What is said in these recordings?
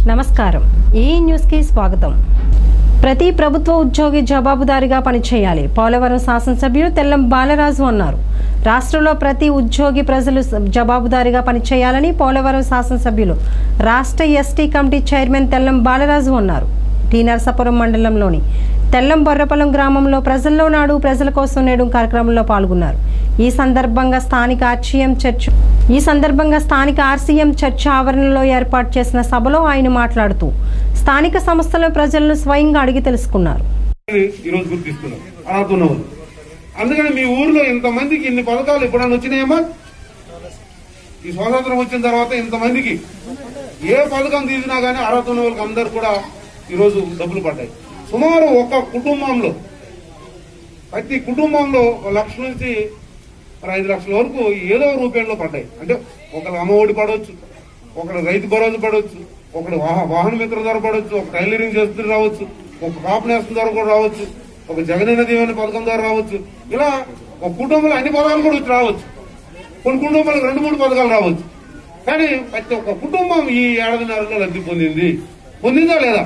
నమస్కారం ఈ న్యూస్కి స్వాగతం ప్రతి ప్రభుత్వ ఉద్యోగి జవాబుదారీగా పనిచేయాలి పోలవరం శాసనసభ్యులు తెల్లం బాలరాజు అన్నారు రాష్ట్రంలో ప్రతి ఉద్యోగి ప్రజలు స- జవాబుదారీగా పనిచేయాలని పోలవరం శాసనసభ్యులు రాష్ట్ర ST committee chairman Tellam Balaraju అన్నారు టీ నరసాపురం మండలంలోని తెల్లం బొర్రపల్లం గ్రామంలో ప్రజల్లో నాడు ప్రజల కోసం నేడు కార్యక్రమంలో పాల్గొన్నారు ఈ సందర్భంగా స్థానిక ఆర్సీఎం చర్చ్ ఈ సందర్భంగా స్థానిక ఆర్సీఎం చర్చ్ ఆవరణలో ఏర్పాటు చేసిన సభలో ఆయన మాట్లాడుతూ స్థానిక సంస్థల ప్రజలను స్వయంగా అడిగి తెలుసుకున్నారు ఈరోజు గుర్తిస్తున్నాం అర్హత ఉన్నవాళ్ళు అందుకని మీ ఊర్లో ఇంతమందికి ఇన్ని పథకాలు ఎప్పుడైనా వచ్చినాయమ్మా ఈ స్వాతంత్రం వచ్చిన తర్వాత ఇంతమందికి ఏ పథకం తీసినా గానీ అర్హత ఉన్న వాళ్ళకి అందరు కూడా ఈరోజు డబ్బులు పడ్డాయి సుమారు ఒక కుటుంబంలో ప్రతి కుటుంబంలో ఒక లక్ష నుంచి మరి ఐదు లక్షల వరకు ఏదో రూపాయల్లో పడ్డాయి అంటే ఒకరు అమ్మఒడి పడవచ్చు ఒకరు రైతు భరోసా పడవచ్చు ఒకడు వాహ- వాహన మిత్ర ధర పడవచ్చు ఒక టైలరింగ్ చేస్తూ రావచ్చు ఒక కాపు నేస్తం ధర కూడా రావచ్చు ఒక జగనన్న దీవెన పథకం ద్వారా రావచ్చు ఇలా ఒక కుటుంబంలో అన్ని పథకాలు కూడా వచ్చి రావచ్చు కొన్ని కుటుంబాలకు రెండు మూడు పథకాలు రావచ్చు కానీ ప్రతి ఒక్క కుటుంబం ఈ ఏడాదిన్నరలో లబ్ధి పొందింది పొందిందా లేదా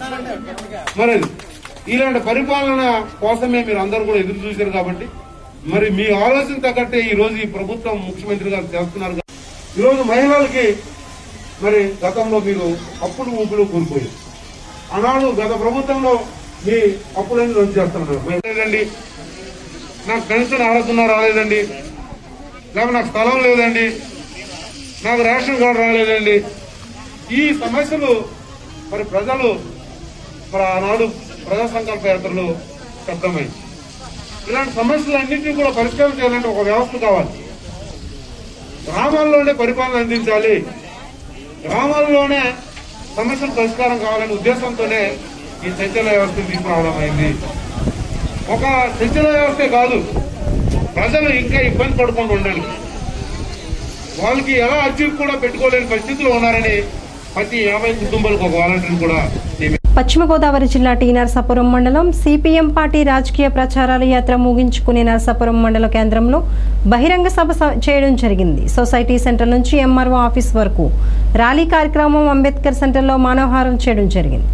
మరి అది. ఇలాంటి పరిపాలన కోసమే మీరు అందరూ కూడా ఎదురు చూశారు కాబట్టి మరి మీ ఆలోచన తగ్గట్టే ఈ రోజు ఈ ప్రభుత్వం ముఖ్యమంత్రి గారు చేస్తున్నారు కాబట్టి ఈ రోజు మహిళలకి మరి గతంలో మీరు అప్పులు ఊపులు కూలిపోయారు ఆనాడు గత ప్రభుత్వంలో మీ అప్పులన్నీ రద్దు చేస్తున్నారు లేదండి నాకు పెన్షన్ అర్హతున్నా రాలేదండి లేకపోతే నాకు స్థలం లేదండి నాకు రేషన్ కార్డు రాలేదండి ఈ సమస్యలు మరి ప్రజలు మరి ఆనాడు ప్రజా సంకల్ప యాత్రలు శబ్దమైంది ఇలాంటి సమస్యలన్నింటినీ కూడా పరిష్కారం చేయాలంటే ఒక వ్యవస్థ కావాలి గ్రామాల్లోనే పరిపాలన అందించాలి గ్రామాల్లోనే సమస్యల పరిష్కారం కావాలనే ఉద్దేశంతోనే ఈ చంచల వ్యవస్థను తీసుకురావడం అయింది ఒక చంచల వ్యవస్థే కాదు ప్రజలు ఇంకా ఇబ్బంది పడకుండా ఉండాలి వాళ్ళకి ఎలా అర్జీలు కూడా పెట్టుకోలేని పరిస్థితిలో ఉన్నారని ప్రతి యాభై కుటుంబాలకు ఒక వాలంటీర్ కూడా నియమించారు. పశ్చిమ గోదావరి జిల్లా టీ నరసాపురం మండలం సిపిఎం పార్టీ రాజకీయ ప్రచారాల యాత్ర ముగించుకునే నరసాపురం మండల కేంద్రంలో బహిరంగ సభ స- చేయడం జరిగింది సొసైటీ సెంటర్ నుంచి ఎంఆర్ఓ ఆఫీస్ వరకు ర్యాలీ కార్యక్రమం అంబేద్కర్ సెంటర్లో మానవహారం చేయడం జరిగింది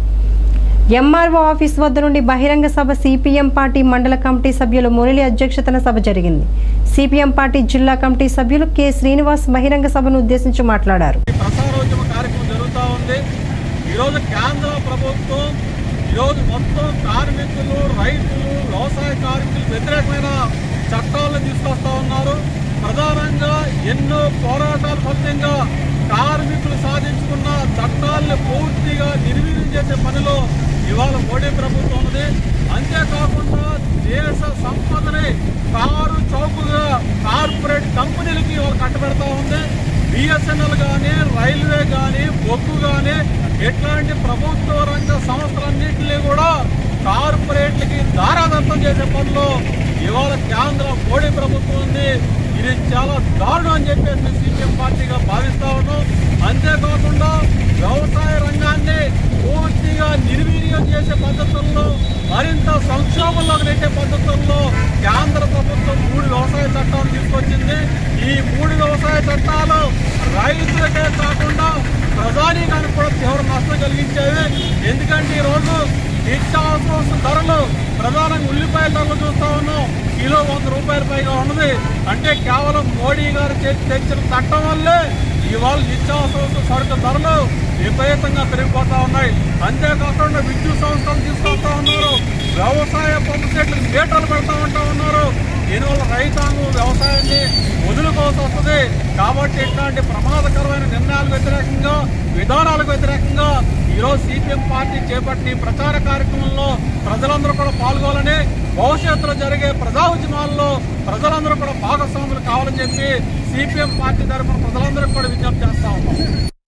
ఎంఆర్ఓ ఆఫీస్ వద్ద నుండి బహిరంగ సభ సిపిఎం పార్టీ మండల కమిటీ సభ్యులు మురళి అధ్యక్షతన సభ జరిగింది సిపిఎం పార్టీ జిల్లా కమిటీ సభ్యులు కె శ్రీనివాస్ బహిరంగ సభను ఉద్దేశించి మాట్లాడారు ఈ ప్రసారోద్యమ కార్యక్రమం జరుగుతూ ఉంది ఈరోజు కేంద్ర ప్రభుత్వం ఈరోజు మొత్తం కార్మికులు రైతులు వ్యవసాయ కార్మికులు వ్యతిరేకమైన చట్టాలను తీసుకొస్తా ఉన్నారు ప్రధానంగా ఎన్నో పోరాటాల ఫలితంగా కార్మికులు సాధించుకున్న చట్టాలను పూర్తిగా నిర్వీర్యం చేసే పనిలో ఇవాళ మోడీ ప్రభుత్వం ఉంది అంతేకాకుండా దేశ సంపదని కారు చౌకగా కార్పొరేట్ కంపెనీలకి ఇవాళ కట్టబెడతా ఉంది బిఎస్ఎన్ఎల్ కానీ రైల్వే కానీ బొగ్గు కానీ ఇట్లాంటి ప్రభుత్వ రంగ సంస్థలన్నింటినీ కూడా కార్పొరేట్లకి దారాదత్తం చేసే పనిలో ఇవాళ కేంద్ర మోడీ ప్రభుత్వం ఉంది ఇది చాలా దారుణం అని చెప్పేసి సీపీఎం పార్టీగా భావిస్తా ఉన్నాం అంతేకాకుండా వ్యవసాయ రంగాన్ని పూర్తిగా నిర్వీర్యం చేసే పద్ధతుల్లో మరింత సంక్షోభంలోకి నెట్టే పద్ధతుల్లో కేంద్ర ప్రభుత్వం మూడు వ్యవసాయ చట్టాలు తీసుకొచ్చింది ఈ మూడు వ్యవసాయ చట్టాలు రైతులకే కాకుండా ప్రధానికానికి కూడా తీవ్ర నష్టం కలిగించేవి ఎందుకంటే ఈ రోజు నిత్యావసర ధరలు ప్రధానంగా ఉల్లిపాయల ధరలు చూస్తా ఉన్నాం కిలో వంద రూపాయల పైగా ఉన్నది అంటే కేవలం మోడీ గారు చేసి తెచ్చిన చట్టం వల్లే ఇవాళ నిత్యావసర సరుకు ధరలు విపరీతంగా పెరిగిపోతా ఉన్నాయి అంతేకాకుండా విద్యుత్ సంస్థలు తీసుకొస్తా ఉన్నారు వ్యవసాయ పంపు సెట్లు మీటర్లు పెడతా ఉంటా ఉన్నారు దీనివల్ల రైతాంగం వ్యవసాయాన్ని వదులుకోవాల్సి వస్తుంది కాబట్టి ఇట్లాంటి ప్రమాదకరమైన నిర్ణయాలకు వ్యతిరేకంగా విధానాలకు వ్యతిరేకంగా ఈరోజు సిపిఎం పార్టీ చేపట్టిన ఈ ప్రచార కార్యక్రమంలో ప్రజలందరూ కూడా పాల్గొనాలని భవిష్యత్తులో జరిగే ప్రజా ఉద్యమాల్లో ప్రజలందరూ కూడా భాగస్వాములు కావాలని చెప్పి సిపిఎం పార్టీ తరఫున ప్రజలందరూ కూడా విజ్ఞప్తి చేస్తా ఉన్నాం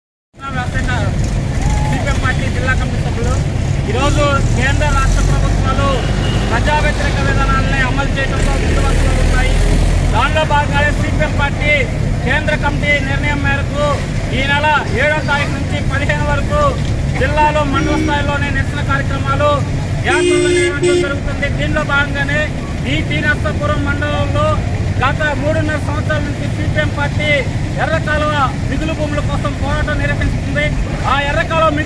సిపిఎం పార్టీ జిల్లా కమిటీ సభ్యులు ఈరోజు కేంద్ర రాష్ట్ర ప్రభుత్వాలు ప్రజా వ్యతిరేక విధానాలని అమలు చేయడంలో ముందువరుసలో ఉన్నాయి దానిలో భాగంగానే సిపిఎం పార్టీ కేంద్ర కమిటీ నిర్ణయం మేరకు ఈ నెల ఏడో తారీఖు నుంచి పదిహేను వరకు జిల్లాలో మండల స్థాయిలోనే నిరసన కార్యక్రమాలు యాత్రలు నిర్వహించడం జరుగుతుంది దీనిలో భాగంగానే ఈ టీ నర్సాపురం మండలంలో గత మూడున్నర సంవత్సరాల నుంచి సిపిఎం పార్టీ ఎర్రకాలువ మిగులు భూముల కోసం పోరాటం నిర్వహిస్తుంది ఆ ఎర్రకాలువ మిగులు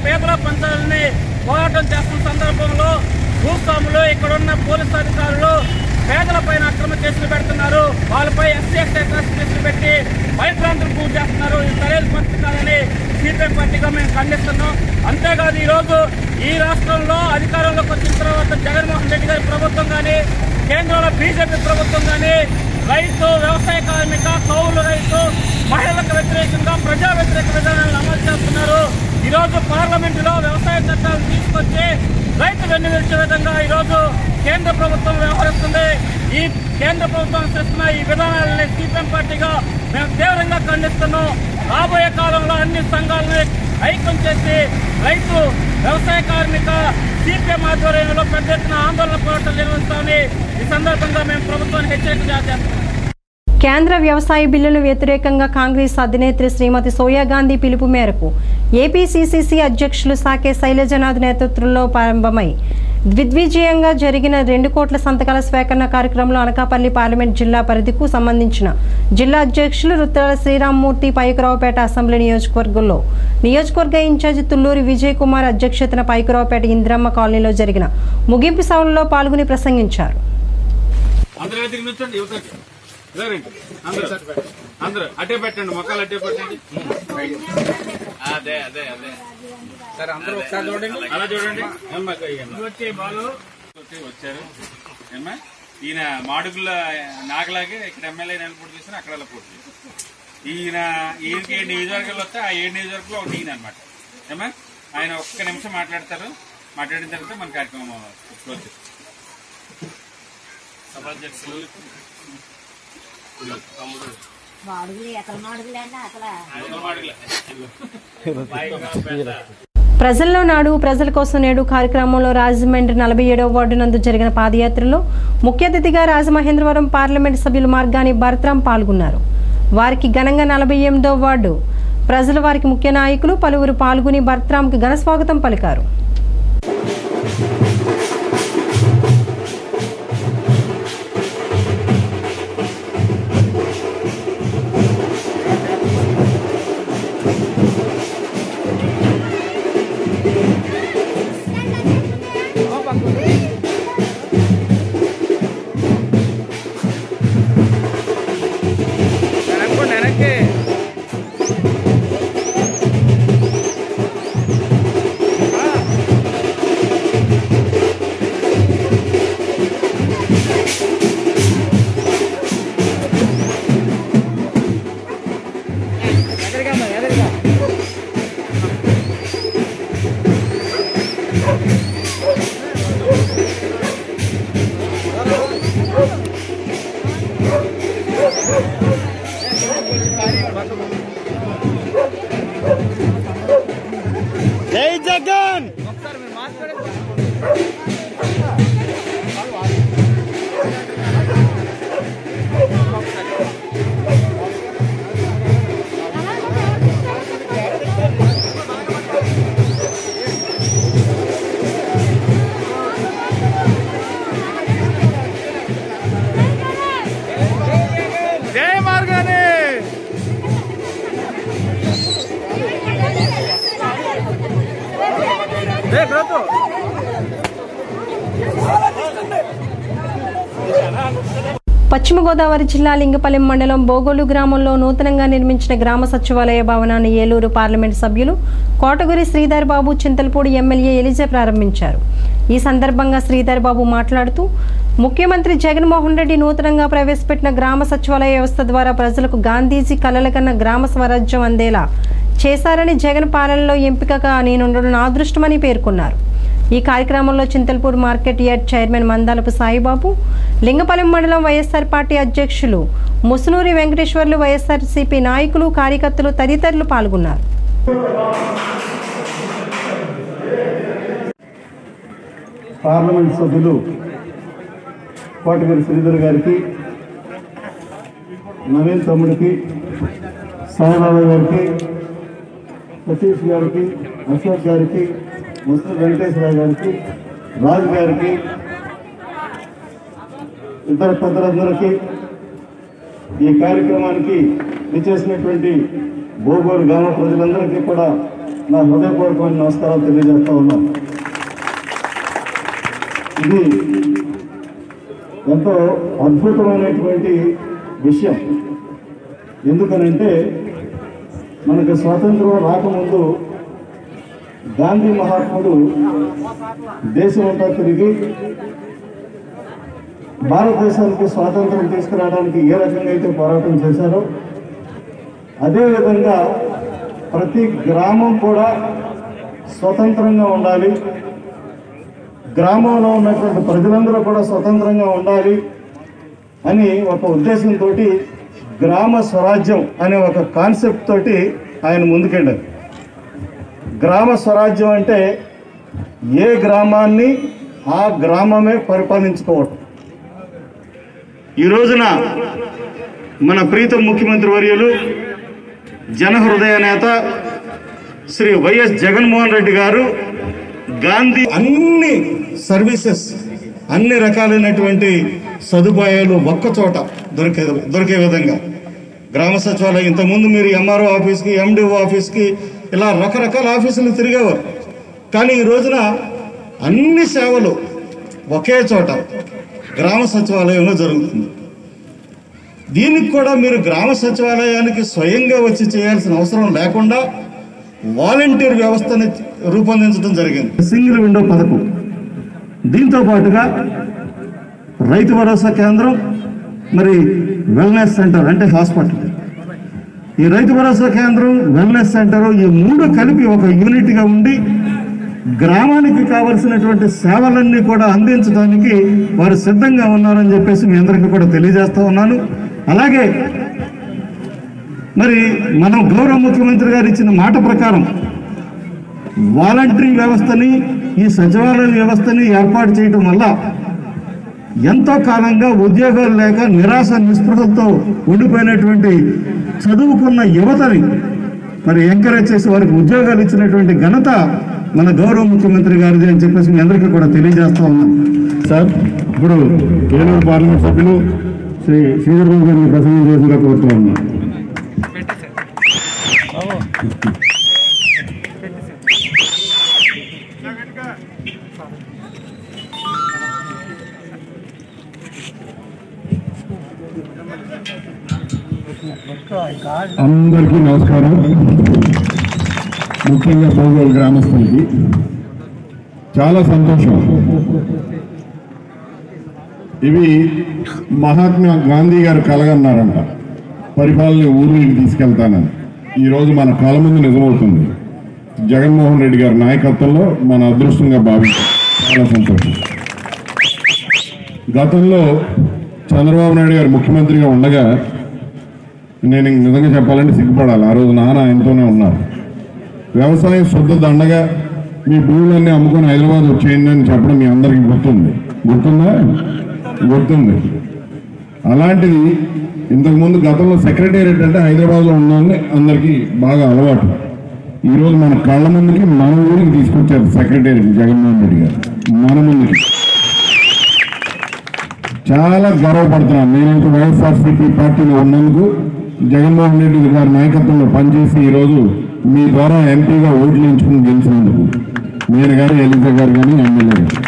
పేదల పంచాలని పోరాటం చేస్తున్న సందర్భంలో భూస్వాములు ఇక్కడున్న పోలీసు అధికారులు పేదల పైన అక్రమ కేసులు పెడుతున్నారు వాళ్ళపై ఎస్సీ ఎస్టీ కేసులు పెట్టి భయభ్రాంతులు పూర్తి చేస్తున్నారు ఇది సరైన పద్ధతి కాదని సిపిఎం పార్టీగా మేము ఖండిస్తున్నాం అంతేకాదు ఈ రోజు ఈ రాష్ట్రంలో అధికారంలోకి వచ్చిన తర్వాత జగన్మోహన్ రెడ్డి గారి ప్రభుత్వం కానీ కేంద్రంలో బీజేపీ ప్రభుత్వం కానీ రైతు వ్యవసాయ కార్మిక కౌలు రైతు మహిళలకు వ్యతిరేకంగా ప్రజా వ్యతిరేక విధానాలను అమలు చేస్తున్నారు ఈ రోజు పార్లమెంటులో వ్యవసాయ చట్టాలు తీసుకొచ్చి రైతు వెన్నువిరిచే విధంగా ఈ రోజు కేంద్ర ప్రభుత్వం వ్యవహరిస్తుంది ఈ కేంద్ర ప్రభుత్వం అనుసరిస్తున్న ఈ విధానాలని సిపిఎం పార్టీగా మేము తీవ్రంగా ఖండిస్తున్నాం రాబోయే కాలంలో అన్ని సంఘాలను ఐక్యం చేసి రైతు వ్యవసాయ కార్మిక సిపిఎం ఆధ్వర్యంలో పెద్ద ఎత్తున ఆందోళన పోరాటాలు నిర్వహిస్తామని ఈ సందర్భంగా మేము ప్రభుత్వాన్ని హెచ్చరిక జారీ చేస్తున్నాం కేంద్ర వ్యవసాయ బిల్లును వ్యతిరేకంగా కాంగ్రెస్ అధినేత్రి శ్రీమతి సోనియా గాంధీ పిలుపు మేరకు ఏపీసీసీసీ అధ్యక్షులు సాకే శైలజనాథ్ నేతృత్వంలో ప్రారంభమై దిగ్విజయంగా జరిగిన రెండు కోట్ల సంతకాల స్వీకరణ కార్యక్రమంలో అనకాపల్లి పార్లమెంట్ జిల్లా పరిధికు సంబంధించిన జిల్లా అధ్యక్షులు రుద్రాల శ్రీరామ్మూర్తి పైకరావుపేట అసెంబ్లీ నియోజకవర్గంలో నియోజకవర్గ ఇన్ఛార్జి తుల్లూరి విజయ్ కుమార్ అధ్యక్షతన పైకరావుపేట ఇంద్రమ్మ కాలనీలో జరిగిన ముగింపు సభలో పాల్గొని ప్రసంగించారు అందరూ ఎదుగు నుంచండి యువతకి ఇదేనండి అందరూ అందరూ అట్టే పెట్టండి మొక్కలు అట్టే పెట్టండి అదే అదే అదే సరే అందరూ ఒకసారి చూడండి అలా చూడండి ఏమ్మా, ఇయ్యమ్మా. వచ్చే బాలు వచ్చి వచ్చారు ఏమ్మా ఈయన మాడుగుల నాగలాగే ఇక్కడ ఎమ్మెల్యే నిలబడి చేసిన అక్కడ అలా పోటీ చేశారు. ఈయన ఈయనకి ఏడు నియోజకవర్గాలు వస్తే ఆ ఏడు నియోజకవర్గంలో ఒకటి ఈయన అనమాట ఏమ్మా ఆయన ఒక్క నిమిషం మాట్లాడతారు మాట్లాడిన తర్వాత మన కార్యక్రమం క్లోజ్ చేస్తాం సభాధ్యక్షులు మాడుగులు ఎక్కడ మాడుగులు అంటే అసలు అందరూ మాడుగులే. ప్రజల్లో నాడు ప్రజల కోసం నేడు కార్యక్రమంలో రాజమండ్రి నలభై ఏడవ వార్డు నందు జరిగిన పాదయాత్రలో ముఖ్య అతిథిగా రాజమహేంద్రవరం పార్లమెంట్ సభ్యులు మార్గాని భరత్రాం పాల్గొన్నారు వారికి ఘనంగా నలభై ఎనిమిదవ వార్డు ప్రజలు వారికి ముఖ్య నాయకులు పలువురు పాల్గొని భరత్రాంకి ఘన స్వాగతం పలికారు పశ్చిమ గోదావరి జిల్లా లింగపల్లి మండలం బోగోలు గ్రామంలో నూతనంగా నిర్మించిన గ్రామ సచివాలయ భవనాన్ని ఏలూరు పార్లమెంట్ సభ్యులు కోటగురి శ్రీధర్ బాబు చింతలపూడి ఎమ్మెల్యే ఎలిజా ప్రారంభించారు ఈ సందర్భంగా శ్రీధర్ బాబు మాట్లాడుతూ ముఖ్యమంత్రి జగన్మోహన్ రెడ్డి నూతనంగా ప్రవేశపెట్టిన గ్రామ సచివాలయ వ్యవస్థ ద్వారా ప్రజలకు గాంధీజీ కలల కన్న గ్రామ స్వరాజ్యం అందేలా చేశారని జగన్ పాలనలో ఎంపికగా నేనుండడం నా అదృష్టమని పేర్కొన్నారు ఈ కార్యక్రమంలో Chintalpur market yard chairman Mandalapu Saibabu Lingapalem మండలం వైఎస్ఆర్ పార్టీ అధ్యక్షులు ముసునూరి వెంకటేశ్వర్లు వైఎస్ఆర్సీపీ నాయకులు కార్యకర్తలు తదితరులు పాల్గొన్నారు పార్లమెంట్ సభ్యులు కోటగారి శ్రీధర్ గారికి నవీన్ తమ్ముడికి సాయిబాబా గారికి సతీష్ గారికి అశోక్ గారికి ముస్లిం వెంకటేశ్వరరావు గారికి రాజు గారికి ఇతర పెద్దలందరికీ ఈ కార్యక్రమానికి విచ్చేసినటువంటి బోగోలు గ్రామ ప్రజలందరికీ కూడా నా హృదయపూర్వకమైన నమస్కారాలు తెలియజేస్తా ఉన్నాను ఇది ఎంతో అద్భుతమైనటువంటి విషయం ఎందుకనంటే మనకు స్వాతంత్రం రాకముందు గాంధీ మహాత్ముడు దేశమంతా తిరిగి భారతదేశానికి స్వాతంత్రం తీసుకురావడానికి ఏ రకంగా అయితే పోరాటం చేశారో అదేవిధంగా ప్రతి గ్రామం కూడా స్వతంత్రంగా ఉండాలి గ్రామంలో ఉన్నటువంటి ప్రజలందరూ కూడా స్వతంత్రంగా ఉండాలి అని ఒక ఉద్దేశంతో గ్రామ స్వరాజ్యం అనే ఒక కాన్సెప్ట్ తోటి ఆయన ముందుకెళ్ళారు గ్రామ స్వరాజ్యం అంటే ఏ గ్రామాన్ని ఆ గ్రామమే పరిపాలించుకోవటం ఈ రోజున మన ప్రీతం ముఖ్యమంత్రి వర్యులు జనహృదయ నేత శ్రీ వైఎస్ జగన్మోహన్ రెడ్డి గారు గాంధీ అన్ని సర్వీసెస్ అన్ని రకాలైనటువంటి సదుపాయాలు ఒక్క చోట దొరికే దొరికే విధంగా గ్రామ సచివాలయం ఇంతకుముందు మీరు ఎంఆర్ఓ ఆఫీస్కి ఎండిఓ ఆఫీస్కి ఇలా రకరకాల ఆఫీసులు తిరిగేవారు కానీ ఈ రోజున అన్ని సేవలు ఒకే చోట గ్రామ సచివాలయంలో జరుగుతుంది దీనికి కూడా మీరు గ్రామ సచివాలయానికి స్వయంగా వచ్చి చేయాల్సిన అవసరం లేకుండా వాలంటీర్ వ్యవస్థని రూపొందించడం జరిగింది సింగిల్ విండో పథకం దీంతో పాటుగా రైతు భరోసా కేంద్రం మరి వెల్నెస్ సెంటర్ అంటే హాస్పిటల్ ఈ రైతు భరోసా కేంద్రం వెల్నెస్ సెంటర్ ఈ మూడు కలిపి ఒక యూనిట్గా ఉండి గ్రామానికి కావలసినటువంటి సేవలన్నీ కూడా అందించడానికి వారు సిద్ధంగా ఉన్నారని చెప్పేసి మీ అందరికీ కూడా తెలియజేస్తా ఉన్నాను అలాగే మరి మనం గౌరవ ముఖ్యమంత్రి గారు ఇచ్చిన మాట ప్రకారం వాలంటరీ వ్యవస్థని ఈ సచివాలయ వ్యవస్థని ఏర్పాటు చేయటం వల్ల ఎంతో కాలంగా ఉద్యోగాలు లేక నిరాశ నిస్పృహలతో ఉండిపోయినటువంటి చదువుకున్న యువతని మరి ఎంకరేజ్ చేసి వారికి ఉద్యోగాలు ఇచ్చినటువంటి ఘనత మన గౌరవ ముఖ్యమంత్రి గారిది అని చెప్పేసి మీ అందరికీ కూడా తెలియజేస్తా ఉన్నాం సార్ ఇప్పుడు ఏలూరు పార్లమెంట్ సభ్యులు శ్రీ శ్రీధర్బాబు గారిని ప్రసంగం చేసిందిగా కోరుతూ ఉన్నాం అందరికీ నమస్కారం ముఖ్యంగా భోగోలు గ్రామస్తులకి చాలా సంతోషం ఇవి మహాత్మా గాంధీ గారు కలగన్నారంట పరిపాలన ఊరికి తీసుకెళ్తానని ఈరోజు మన కళ ముందు నిజమవుతుంది జగన్మోహన్ రెడ్డి గారి నాయకత్వంలో మన అదృష్టంగా భావించాం చాలా సంతోషం గతంలో చంద్రబాబు నాయుడు గారు ముఖ్యమంత్రిగా ఉండగా నేను ఇంక నిజంగా చెప్పాలంటే సిగ్గుపడాలి ఆ రోజు నాన్న ఆయనతోనే ఉన్నారు వ్యవసాయం శుద్ధ దండగా మీ భూములన్నీ అమ్ముకొని హైదరాబాద్ వచ్చేయండి అని చెప్పడం మీ అందరికీ గుర్తుంది గుర్తుందా గుర్తుంది అలాంటిది ఇంతకుముందు గతంలో సెక్రటేరియట్ అంటే హైదరాబాద్లో ఉందని అందరికీ బాగా అలవాటు ఈరోజు మన కళ్ళ ముందుకి మన ఊరికి తీసుకొచ్చారు సెక్రటేరియట్ జగన్మోహన్ రెడ్డి గారు మన ముందుకి చాలా గర్వపడుతున్నాను నేనైతే వైఎస్ఆర్సీపీ పార్టీలో ఉన్నందుకు జగన్మోహన్ రెడ్డి గారి నాయకత్వంలో పనిచేసి ఈరోజు మీ ద్వారా ఎంపీగా ఓట్లు ఎంచుకుని గెలిచినందుకు నేను గారు ఎలిజా గారు కానీ ఎమ్మెల్యే గారు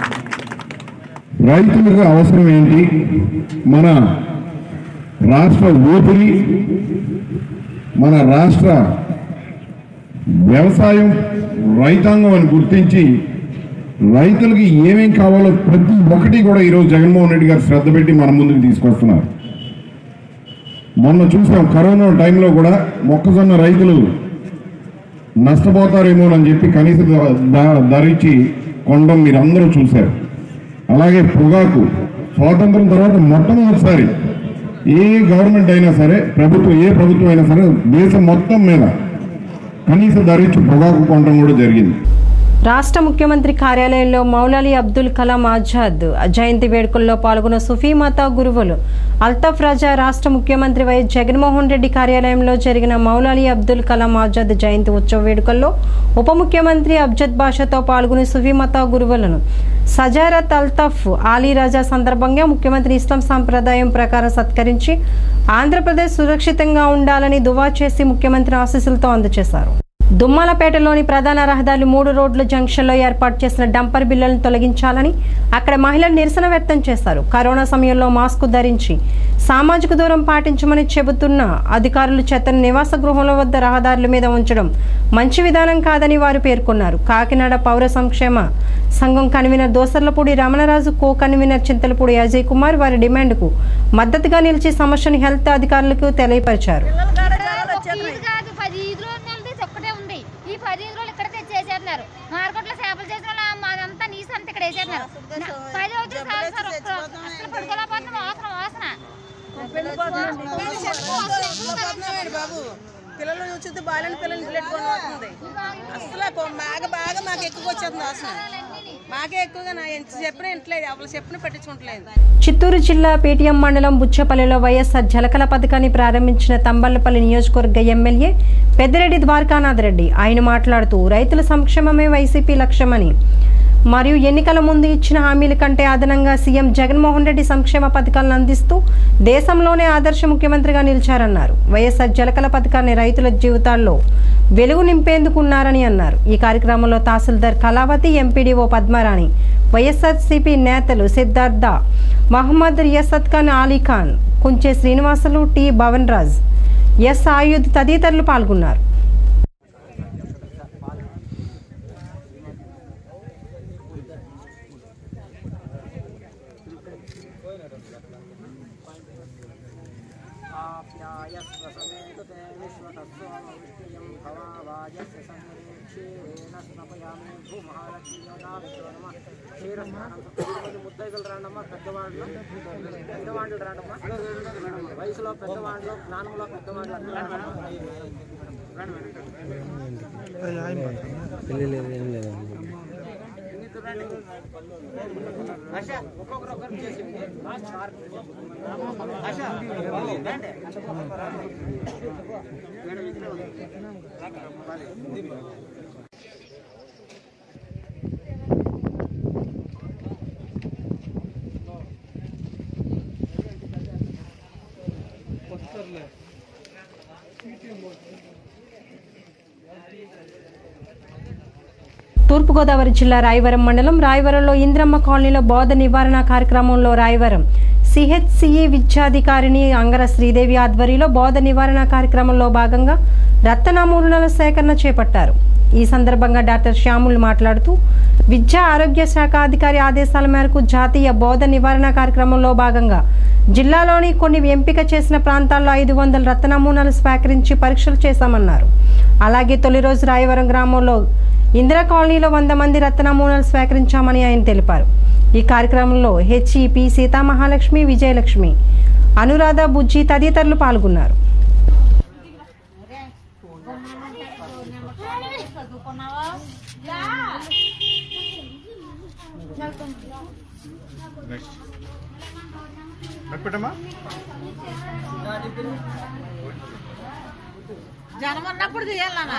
రైతులకు అవసరం ఏంటి మన రాష్ట్ర ఊపిరి మన రాష్ట్ర వ్యవసాయం రైతాంగం అని గుర్తించి రైతులకి ఏమేం కావాలో ప్రతి ఒక్కటి కూడా ఈరోజు జగన్మోహన్ రెడ్డి గారు శ్రద్ధ పెట్టి మన ముందుకు తీసుకొస్తున్నారు మొన్న చూసాం కరోనా టైంలో కూడా మొక్కజొన్న రైతులు నష్టపోతారేమో అని చెప్పి కనీస ధ- ధ- ధర ఇచ్చి కొనడం మీరు అందరూ చూశారు అలాగే పొగాకు స్వాతంత్రం తర్వాత మొట్టమొదటిసారి ఏ గవర్నమెంట్ అయినా సరే ప్రభుత్వం ఏ ప్రభుత్వం అయినా సరే దేశం మొత్తం మీద కనీస ధర ఇచ్చి పొగాకు కొనడం కూడా జరిగింది రాష్ట్ర ముఖ్యమంత్రి కార్యాలయంలో మౌలాలి అబ్దుల్ కలాం ఆజాద్ జయంతి వేడుకల్లో పాల్గొన్న సుఫీ మాతా గురువులు అల్తాఫ్ రాజా రాష్ట్ర ముఖ్యమంత్రి వైఎస్ జగన్మోహన్ రెడ్డి కార్యాలయంలో జరిగిన మౌలాలి అబ్దుల్ కలాం ఆజాద్ జయంతి ఉత్సవ వేడుకల్లో ఉప ముఖ్యమంత్రి అబ్జద్ బాషాతో పాల్గొని సుఫీ మాతా గురువులను సజారత్ అల్తాఫ్ ఆలీ రాజా సందర్భంగా ముఖ్యమంత్రి ఇస్లాం సాంప్రదాయం ప్రకారం సత్కరించి ఆంధ్రప్రదేశ్ సురక్షితంగా ఉండాలని దువా చేసి ముఖ్యమంత్రి ఆశీస్సులతో అందజేశారు దుమ్మలపేటలోని ప్రధాన రహదారి మూడు రోడ్ల జంక్షన్లో ఏర్పాటు చేసిన డంపర్ బిల్లులను తొలగించాలని అక్కడ మహిళలు నిరసన వ్యక్తం చేశారు కరోనా సమయంలో మాస్క్ ధరించి సామాజిక దూరం పాటించమని చెబుతున్న అధికారులు చెత్తను నివాస గృహంలో వద్ద రహదారుల మీద ఉంచడం మంచి విధానం కాదని వారు పేర్కొన్నారు కాకినాడ పౌర సంక్షేమ సంఘం convener Dosarlapudi Ramanaraju co convener Chintalapudi Ajay Kumar వారి డిమాండ్కు మద్దతుగా నిలిచి సమస్యను హెల్త్ అధికారులకు తెలియపరిచారు ఇది కాదు పది ఈదులు ఉన్నది ఒక్కటే ఉంది ఈ పది ఈదులు ఇక్కడ తెచ్చేసేస్తున్నారు మార్కెట్లో చేపలు చేసిన వాళ్ళు మాదంతా నీసు అంతా ఇక్కడ వేసేస్తున్నారు పది అవుతుంది చాలు సార్ ఒక్క అసలు పడుకోలేకపోతున్నాం వాసన వాసన బాబు పిల్లలు చూస్తే బాలని పిల్లలు ఇంట్లో పెట్టుకొని వస్తుంది అసలు కొ- బాగా బాగా మాకు ఎక్కువ వచ్చేస్తుంది వాసన మాకే ఎక్కువగా నా ఎంత చెప్పినా ఇంట్లేదు ఎవరు చెప్పినా పట్టించుకుంటలేదు చిత్తూరు జిల్లా పేటీఎం మండలం బుచ్చపల్లిలో వైఎస్ఆర్ జలకల పథకాన్ని ప్రారంభించిన తంబళ్లపల్లి నియోజకవర్గ ఎమ్మెల్యే పెద్దిరెడ్డి ద్వారకానాథ్ రెడ్డి ఆయన మాట్లాడుతూ రైతుల సంక్షేమమే వైసీపీ లక్ష్యమని మరియు ఎన్నికల ముందు ఇచ్చిన హామీల కంటే అదనంగా సీఎం జగన్మోహన్ రెడ్డి సంక్షేమ పథకాలను అందిస్తూ దేశంలోనే ఆదర్శ ముఖ్యమంత్రిగా నిలిచారన్నారు వైఎస్ఆర్ జలకల పథకాన్ని రైతుల జీవితాల్లో వెలుగు నింపేందుకు ఉన్నారని అన్నారు ఈ కార్యక్రమంలో తహసీల్దార్ కళావతి ఎంపీడీఓ పద్మారాణి వైఎస్ఆర్సీపీ నేతలు సిద్ధార్థ మహమ్మద్ రియాసత్ ఖాన్ అలీ ఖాన్ కుంచే శ్రీనివాసులు టి భవన్ రాజ్ ఎస్ ఆయుధ్ తదితరులు పాల్గొన్నారు ముద్దైదులు రాండమ్మా పెద్దవాళ్ళు పెద్దవాళ్ళు రాండమ్మా వయసులో పెద్దవాళ్ళు జ్ఞానంలో పెద్దవాళ్ళు ఒక్కొక్కరు ఒక్కరు చేసింది తూర్పుగోదావరి జిల్లా రాయవరం మండలం రాయవరంలో ఇంద్రమ్మ కాలనీలో బోధ నివారణ కార్యక్రమంలో రాయవరం సిహెచ్సిఏ విద్యాధికారిని అంగర శ్రీదేవి ఆధ్వర్యంలో బోధ నివారణ కార్యక్రమంలో భాగంగా రక్త నమూనాల సేకరణ చేపట్టారు ఈ సందర్భంగా డాక్టర్ శ్యాములు మాట్లాడుతూ విద్యా ఆరోగ్య శాఖ అధికారి ఆదేశాల మేరకు జాతీయ బోధ నివారణ కార్యక్రమంలో భాగంగా జిల్లాలోని కొన్ని ఎంపిక చేసిన ప్రాంతాల్లో ఐదు వందల రక్త నమూనాలు సేకరించి పరీక్షలు చేశామన్నారు అలాగే తొలి రోజు రాయవరం గ్రామంలో ఇందిరా కాలనీలో వంద మంది రక్త నమూనాలు స్వీకరించామని ఆయన తెలిపారు ఈ కార్యక్రమంలో హెచ్ఈపి సీతామహాలక్ష్మి విజయలక్ష్మి అనురాధ బుజ్జి తదితరులు పాల్గొన్నారు జనం ఉన్నప్పుడు చేయాలన్నా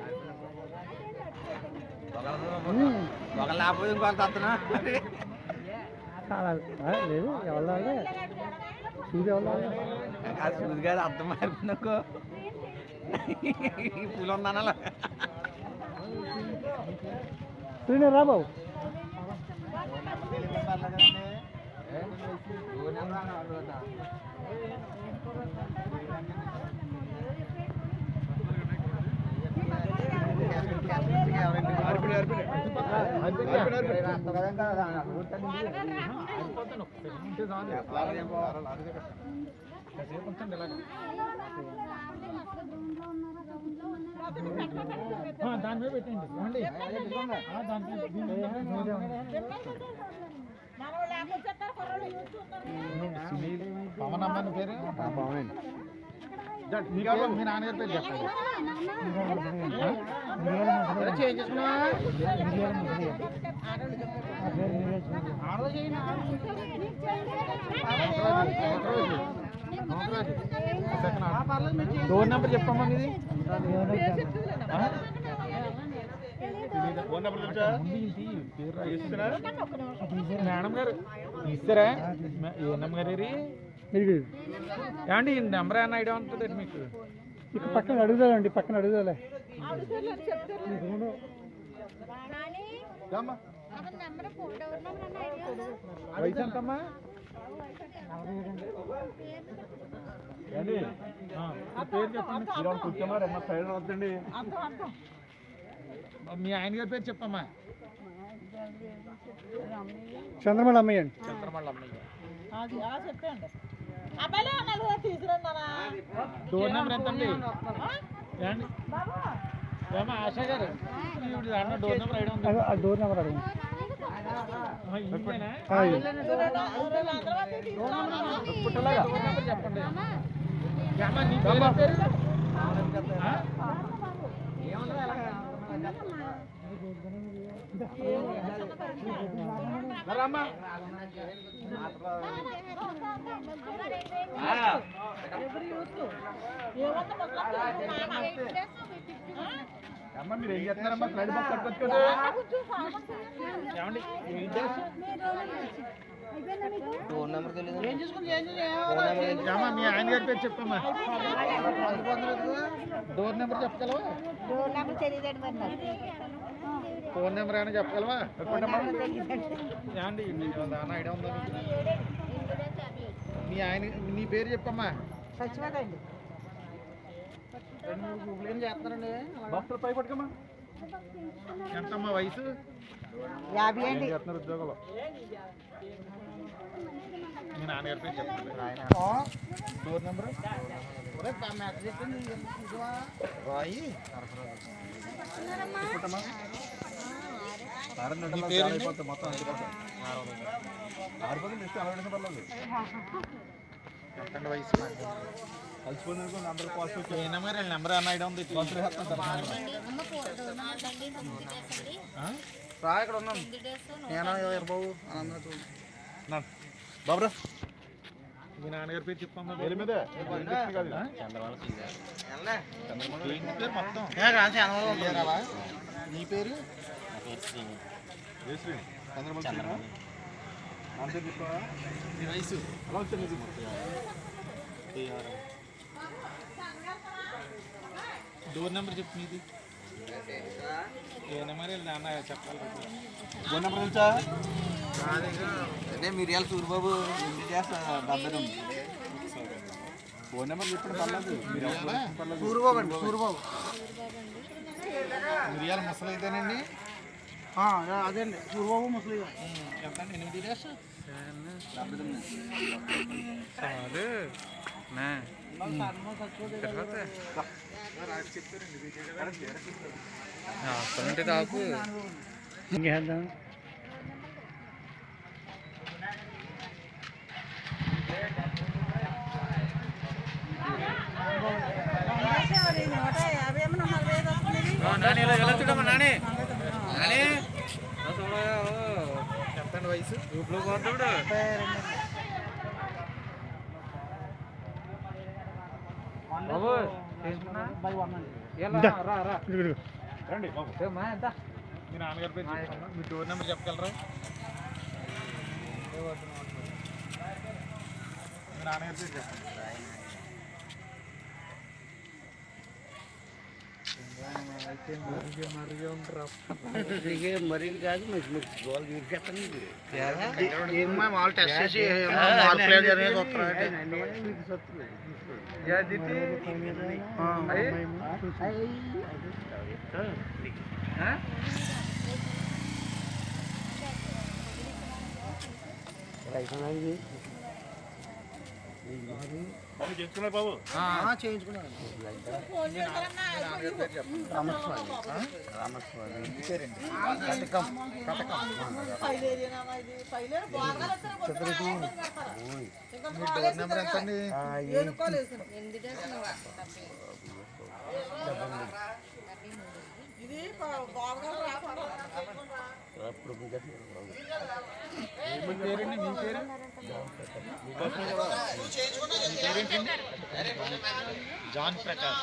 ఒక లేకపోతే ఇంకొక తత్తనా లేదు ఎవరు సూది ఎవరు ఆ సూది కాదు అర్థం మారిపోయిందనుకో ఈ పూలు ఉందనాల సూర్య రా బాబు దాని మీద పెట్టండి ఏమండి ఆ, దాని మీద దీని మీద పవన్ అమ్మాయి పేరు పవన్ మీ నాన్నగారి పేరు చెప్పండి చేంజ్ డోర్ నెంబర్ చెప్పమ్మా మీది ఫోన్ నెంబర్ తెలుసా మేడం గారు ఇస్తారా ఏ నెంబర్ గారు ఏమండి ఈ నెంబర్ ఏమన్నా ఐడియా ఉంటుంది మీకు ఇక్కడ పక్కన అడుగుదాలండి పక్కన అడుగుదాలే వయసు ఎంతమ్మా ఏండి ఆ, మీ పేరు చెప్పండి కూర్చోమా సైడ్ వద్దండి మీ ఆయన గారి పేరు చెప్పమ్మా చంద్రమల అమ్మయ్య అండి చంద్రమల అమ్మయ్య డోర్ నెంబర్ ఎంత అండి ఏండి ఏమా ఆశా గారు ఈవిడ అన్న డోర్ నెంబర్ ఐడి ఉంది డోర్ నెంబర్ అడగండి పుట్టలాగా డోర్ నెంబర్ చెప్పండి ఏమా నీ పేరు ఏం పేరు ఆ? రమ్మా అమ్మ మీరు ఏం చేస్తున్నారమ్మా స్లైడ్ బాక్స్ పట్టుకొచ్చుకోండి ఏమండి ఏం చేస్తున్నారు ఫోన్ నెంబర్ తెలియదు అమ్మా మీ ఆయన గారి పేరు చెప్పమ్మా డోర్ నెంబర్ చెప్పగలవా డోర్ నెంబర్ తెలియదండి మరి నాకు. ఫోన్ నెంబర్ ఏమైనా చెప్పగలవా ఏమండి మీకు ఏమన్నా ఐడియా ఉందా మీకు మీ ఆయన నీ పేరు చెప్పమ్మా సచివదండి ఏం చేస్తున్నారండి బాక్సులు పై పట్టుకోమ్మా ఎంతమ్మా వయసు యాభై ఏం అండి చేస్తున్నారు ఉద్యోగంలో మీ నాన్నగారి పేరు చెప్పండి డోర్ నెంబర్ రాయి చెప్పటమ్మా నీ పేరేంటి? ఎంతండి వయసు ఏ నెంబర్ వీళ్ళ నెంబర్ అన్న ఐడియా ఉంది రా ఇక్కడ ఉన్నాం నేను ఎవరు బాబు బాబురా మీ నాన్నగారి పేరు చెప్పమ్మా పేరు మీద పేరు మొత్తం పేరాలా? నీ పేరు నీ వయసు డోర్ నెంబర్ చెప్పు మీది ఏ నెంబర్ వెళ్ళి నాన్న చెప్పాలి ఫోన్ నెంబర్ తెలుసా అదే మీరు వెళ్ళి సూరిబాబు ఎన్ని చేస్తా డబ్బు ఫోన్ నెంబర్ చెప్పండి పర్లేదు మీరు ఎవరు పర్లేదు. సూరిబాబు అండి సూరిబాబు మిరియాల ముసలి అయితేనండి అదే అండి సూరిబాబు ముసలి ఎంత అండి ఎనిమిది డేస్ అదే చెప్పారండి తాకు ఇంకేద్దాం నూట యాభై ఏమన్నా నలభై ఐదు వస్తుంది నాని ఇలా ఎలా చూడమ్మా నాని నాని ఎంతండి వయసు గ్రూప్లో పోతాడు బాబు రా రా రండి బాబు మీ నాన్నగారి పేరు చెప్పమ్మా మీ డోర్ నెంబర్ చెప్పగలరా మరి కాదు మంచి మంచి గోల్ తీర్చేస్తాను వాళ్ళు టెస్ట్ చేసి మార్కులు ఏం జరిగినాయి చూస్తారంటే చేసుకున్నారు బాబు చేయించుకున్నాను రామస్వామి రామస్వామి కటకం కటకం నెంబర్ ఎంత అండి ఇది బాగా రాకుండా మీ పేరండి మీ పేరు జాన్ ప్రకాష్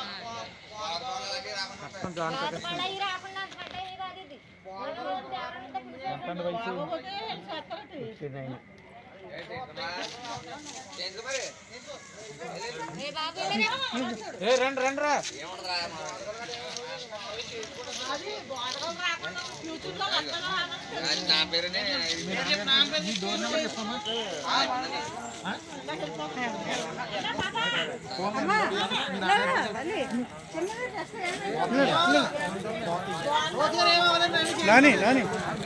జాన్ ప్రకాష్ మళ్ళీ రాకుండా పడ్డాయి కాదు ఇది ఎంత వయసు సిక్స్టీ నైన్ ఏ బాబు ఏ రండి రండి రా నా పేరునే మీ డోర్ నెంబర్ చెప్పమ్మా నాని నాని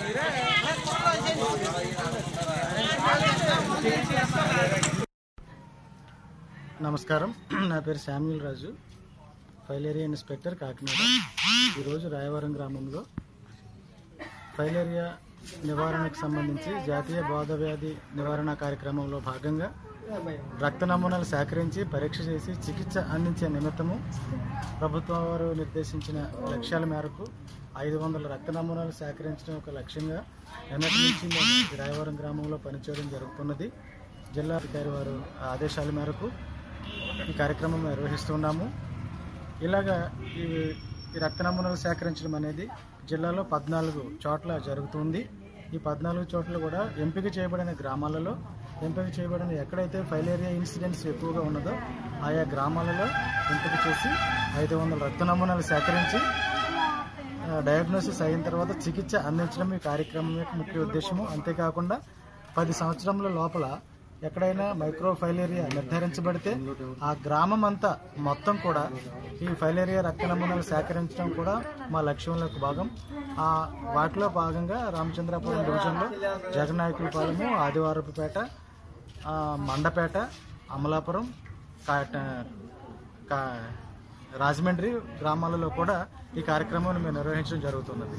నమస్కారం నా పేరు Samuel Raju filaria inspector Kakinada ఈరోజు రాయవరం గ్రామంలో ఫైలేరియా నివారణకు సంబంధించి జాతీయ బోధ వ్యాధి నివారణ కార్యక్రమంలో భాగంగా రక్త నమూనాలు సేకరించి పరీక్ష చేసి చికిత్స అందించే నిమిత్తము ప్రభుత్వం వారు నిర్దేశించిన లక్ష్యాల మేరకు ఐదు వందల రక్త నమూనాలు సేకరించడం ఒక లక్ష్యంగా నిన్నటి నుంచి మేము ఈ రాయవరం గ్రామంలో పనిచేయడం జరుగుతున్నది జిల్లా అధికారి వారు ఆదేశాల మేరకు ఈ కార్యక్రమం నిర్వహిస్తున్నాము ఇలాగా ఈ ఈ రక్త నమూనాలు సేకరించడం అనేది జిల్లాలో పద్నాలుగు చోట్ల జరుగుతుంది ఈ పద్నాలుగు చోట్ల కూడా ఎంపిక చేయబడిన గ్రామాలలో ఎంపిక చేయబడిన ఎక్కడైతే ఫైలేరియా ఇన్సిడెంట్స్ ఎక్కువగా ఉన్నదో ఆయా గ్రామాలలో ఎంపిక చేసి ఐదు వందల రక్త నమూనాలు సేకరించి ఆ, డయాగ్నోసిస్ అయిన తర్వాత చికిత్స అందించడం ఈ కార్యక్రమం యొక్క ముఖ్య ఉద్దేశము అంతేకాకుండా పది సంవత్సరముల లోపల ఎక్కడైనా మైక్రో ఫైలేరియా నిర్ధారించబడితే ఆ గ్రామం అంతా మొత్తం కూడా ఈ ఫైలేరియా రక్త నమూనాలు సేకరించడం కూడా మా లక్ష్యంలో ఒక భాగం ఆ వాటిలో భాగంగా రామచంద్రాపురం డివిజన్లో జగనాయకులపాలెము ఆదివారపుపేట ఆ, మండపేట అమలాపురం కాట కా రాజమండ్రి గ్రామాలలో కూడా ఈ కార్యక్రమాన్ని మేము నిర్వహించడం జరుగుతున్నది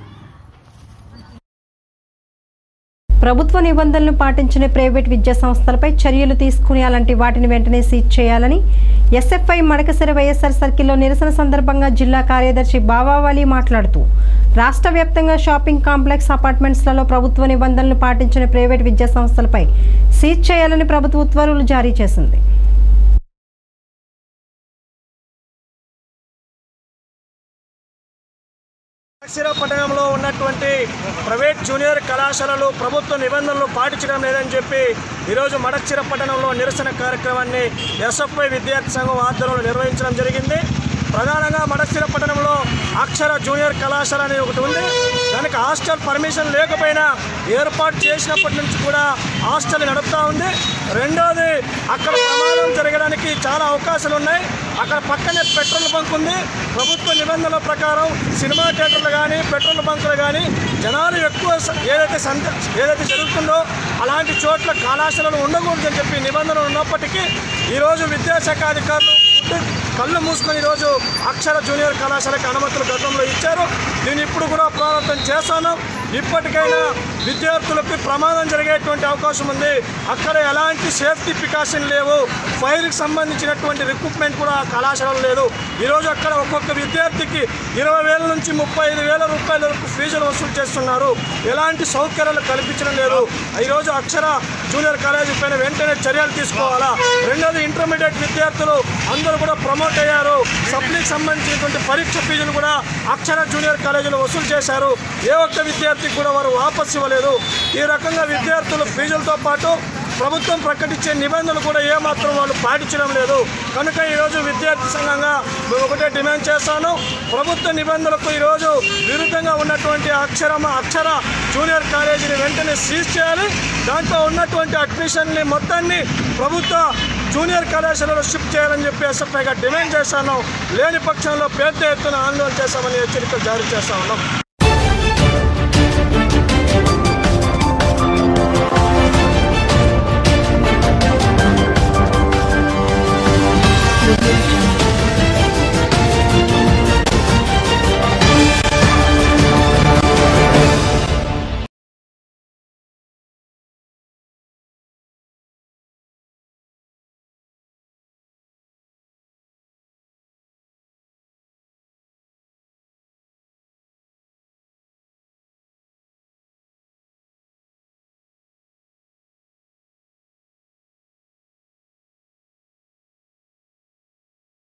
ప్రభుత్వ నిబంధనలు పాటించని ప్రైవేట్ విద్యా సంస్థలపై చర్యలు తీసుకుని అలాంటి వాటిని వెంటనే సీజ్ చేయాలని ఎస్ఎఫ్ఐ మడకసిర వైఎస్ఆర్ సర్కిల్లో నిరసన సందర్భంగా జిల్లా కార్యదర్శి బావావలి మాట్లాడుతూ రాష్ట్ర వ్యాప్తంగా షాపింగ్ కాంప్లెక్స్ అపార్ట్మెంట్స్లలో ప్రభుత్వ నిబంధనలు పాటించని ప్రైవేట్ విద్యా సంస్థలపై సీజ్ చేయాలని ప్రభుత్వ ఉత్తర్వులు జారీ చేసింది అక్షర పట్టణంలో ఉన్నటువంటి ప్రైవేట్ జూనియర్ కళాశాలలు ప్రభుత్వ నిబంధనలు పాటించడం లేదని చెప్పి ఈరోజు మడక్షిర పట్టణంలో నిరసన కార్యక్రమాన్ని ఎస్ఎఫ్ఐ విద్యార్థి సంఘం ఆధ్వర్యంలో నిర్వహించడం జరిగింది ప్రధానంగా మడక్షిర పట్టణంలో అక్షర జూనియర్ కళాశాల అనేది ఒకటి ఉంది దానికి హాస్టల్ పర్మిషన్ లేకపోయినా ఏర్పాటు చేసినప్పటి నుంచి కూడా హాస్టల్ నడుపుతూ ఉంది రెండోది అక్కడ ప్రమాదం జరగడానికి చాలా అవకాశాలు ఉన్నాయి అక్కడ పక్కనే పెట్రోల్ బంక్ ఉంది ప్రభుత్వ నిబంధనల ప్రకారం సినిమా థియేటర్లు కానీ పెట్రోల్ బంకులు కానీ జనాలు ఎక్కువ స- ఏదైతే సంత ఏదైతే జరుగుతుందో అలాంటి చోట్ల కళాశాలలు ఉండకూడదని చెప్పి నిబంధనలు ఉన్నప్పటికీ ఈరోజు విద్యాశాఖ అధికారులు గుడ్డు కళ్ళు మూసుకొని ఈరోజు అక్షర జూనియర్ కళాశాలకు అనుమతులు గతంలో ఇచ్చారు దీన్ని ఇప్పుడు కూడా పునరావృతం చేస్తాను ఇప్పటికైనా విద్యార్థులకు ప్రమాదం జరిగేటువంటి అవకాశం ఉంది అక్కడ ఎలాంటి సేఫ్టీ ప్రికాషన్ లేవు ఫైర్కి సంబంధించినటువంటి రిక్రూట్మెంట్ కూడా ఆ కళాశాలలో లేదు ఈరోజు అక్కడ ఒక్కొక్క విద్యార్థికి ఇరవై వేల నుంచి ముప్పై ఐదు వేల రూపాయల వరకు ఫీజులు వసూలు చేస్తున్నారు ఎలాంటి సౌకర్యాలు కల్పించడం లేదు ఈరోజు అక్షర జూనియర్ కాలేజీ పైన వెంటనే చర్యలు తీసుకోవాలా రెండోది ఇంటర్మీడియట్ విద్యార్థులు అందరూ కూడా ప్రమోట్ అయ్యారు సప్లీకి సంబంధించినటువంటి పరీక్ష ఫీజులు కూడా అక్షర జూనియర్ కాలేజీలో వసూలు చేశారు ఏ ఒక్క విద్యార్థికి కూడా వారు వాపసు ఇవ్వలేదు ఈ రకంగా విద్యార్థులు ఫీజులతో పాటు ప్రభుత్వం ప్రకటించే నిబంధనలు కూడా ఏమాత్రం వాళ్ళు పాటించడం లేదు కనుక ఈరోజు విద్యార్థి సంఘంగా మేము ఒకటే డిమాండ్ చేస్తాను ప్రభుత్వ నిబంధనలకు ఈరోజు విరుద్ధంగా ఉన్నటువంటి అక్షరమ అక్షర జూనియర్ కాలేజీని వెంటనే సీజ్ చేయాలి దాంట్లో ఉన్నటువంటి అడ్మిషన్ని మొత్తాన్ని ప్రభుత్వ జూనియర్ కళాశాలలో షిఫ్ట్ చేయాలని చెప్పి ఎస్ఎఫ్ఐగా డిమాండ్ చేస్తాను లేని పక్షంలో పెద్ద ఎత్తున ఆందోళన చేస్తామని హెచ్చరికలు జారీ చేస్తా ఉన్నాం